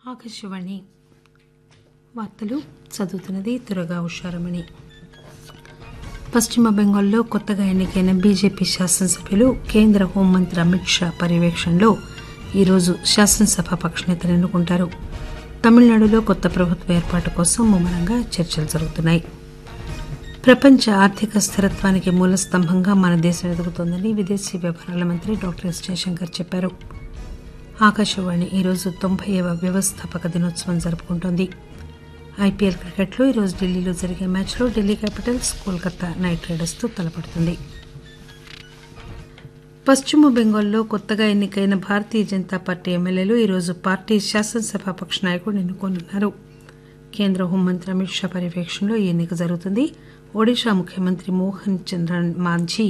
ఆకాశవాణి వార్తలు చదువుతున్నది దురగా ఉషారమణి పశ్చిమ బెంగాల్లో కొత్తగా ఎన్నికైన బీజేపీ శాసనసభ్యులు కేంద్ర హోంమంత్రి అమిత్ షా పర్యవేక్షణలో ఈరోజు శాసనసభ పక్షనేతను ఎన్నుకుంటారు తమిళనాడులో కొత్త ప్రభుత్వ ఏర్పాటు కోసం ముమ్మరంగా చర్చలు జరుగుతున్నాయి ప్రపంచ ఆర్థిక స్థిరత్వానికి మూల స్తంభంగా మన దేశం ఎదుగుతోందని విదేశీ వ్యవహారాల మంత్రి డాక్టర్ ఎస్ జయశంకర్ చెప్పారు ఆకాశవాణి ఈరోజు తొంభైవ వ్యవస్థాపక దినోత్సవం జరుపుకుంటోంది ఐపీఎల్ క్రికెట్లో ఈరోజు ఢిల్లీలో జరిగే మ్యాచ్లో ఢిల్లీ క్యాపిటల్స్ కోల్కతా నైట్ రైడర్స్తో తలపడుతుంది పశ్చిమ బెంగాల్లో కొత్తగా ఎన్నికైన భారతీయ జనతా పార్టీ ఎమ్మెల్యేలు ఈరోజు పార్టీ శాసనసభ పక్ష నాయకుడు ఎన్నుకోనున్నారు కేంద్ర హోంమంత్రి అమిత్ షా పర్యవేక్షణలో ఈ ఎన్నిక జరుగుతుంది ఒడిషా ముఖ్యమంత్రి మోహన్ చంద్రన్ మాంఝీ